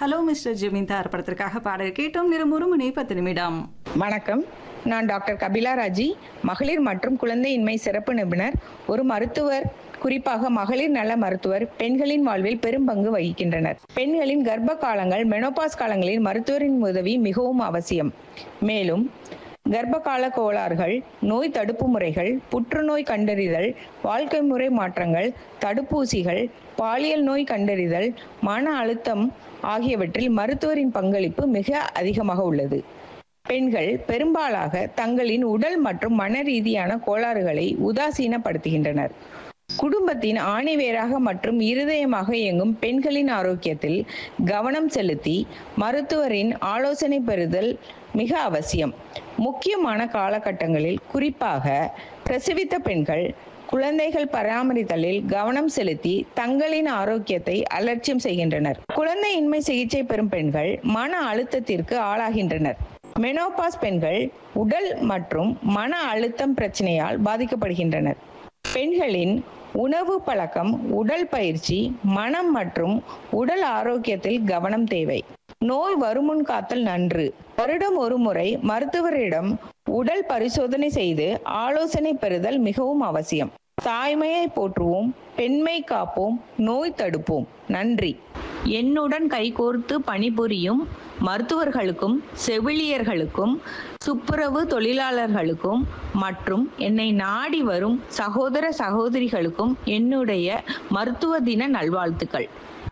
hello mister ஜமீன்தார் படத்திற்காக பாடல் கேட்டோம் நிறம் ஒரு மணி பத்து நிமிடம் வணக்கம் நான் டாக்டர் கபிலா ராஜி மகளிர் மற்றும் குழந்தையின்மை சிறப்பு நிபுணர் ஒரு மருத்துவர் குறிப்பாக மகளிர் நல மருத்துவர் பெண்களின் வாழ்வில் பெரும் பங்கு வகிக்கின்றனர் பெண்களின் கர்ப்ப காலங்கள் மெனோபாஸ் காலங்களில் மருத்துவரின் உதவி மிகவும் அவசியம் மேலும் கர்ப்பகால கோளாறுகள் நோய் தடுப்பு முறைகள் புற்றுநோய் கண்டறிதல் வாழ்க்கை முறை மாற்றங்கள் தடுப்பூசிகள் பாலியல் நோய் கண்டறிதல் மன அழுத்தம் ஆகியவற்றில் மருத்துவரின் பங்களிப்பு மிக அதிகமாக உள்ளது பெண்கள் பெரும்பாலாக தங்களின் உடல் மற்றும் மன ரீதியான கோளாறுகளை உதாசீனப்படுத்துகின்றனர் குடும்பத்தின் ஆணிவேராக மற்றும் இருதயமாக இயங்கும் பெண்களின் ஆரோக்கியத்தில் கவனம் செலுத்தி மருத்துவரின் ஆலோசனை பெறுதல் மிக அவசியம் முக்கியமான காலகட்டங்களில் குறிப்பாக பிரசவித்த பெண்கள் குழந்தைகள் பராமரித்தலில் கவனம் செலுத்தி தங்களின் ஆரோக்கியத்தை அலட்சியம் செய்கின்றனர் குழந்தையின்மை சிகிச்சை பெறும் பெண்கள் மன அழுத்தத்திற்கு ஆளாகின்றனர் மெனோபாஸ் பெண்கள் உடல் மற்றும் மன அழுத்தம் பிரச்சனையால் பாதிக்கப்படுகின்றனர் பெண்களின் உணவு பழக்கம் உடல் பயிற்சி மனம் மற்றும் உடல் ஆரோக்கியத்தில் கவனம் தேவை நோய் வருமுன் காத்தல் நன்று வருடம் ஒரு முறை மருத்துவரிடம் உடல் பரிசோதனை செய்து ஆலோசனை பெறுதல் மிகவும் அவசியம் தாய்மையை போற்றுவோம் பெண்மை காப்போம் நோய் தடுப்போம் நன்றி என்னுடன் கைகோர்த்து பணிபுரியும் மருத்துவர்களுக்கும் செவிலியர்களுக்கும் துப்புரவு தொழிலாளர்களுக்கும் மற்றும் என்னை நாடி வரும் சகோதர சகோதரிகளுக்கும் என்னுடைய மருத்துவ தின நல்வாழ்த்துக்கள்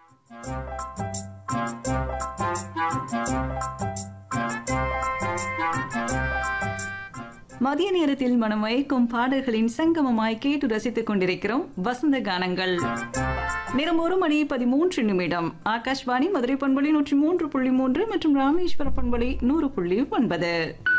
மதிய நேரத்தில் மனம் மயக்கும் பாடல்களின் சங்கமமாய் கேட்டு ரசித்துக் கொண்டிருக்கிறோம் வசந்த கானங்கள் நிறம் ஒரு மணி பதிமூன்று நிமிடம் ஆகாஷ்வாணி மதுரை பண்பொழி நூற்றி மூன்று புள்ளி மூன்று மற்றும் ராமேஸ்வர பண்பொழி நூறு புள்ளி ஒன்பது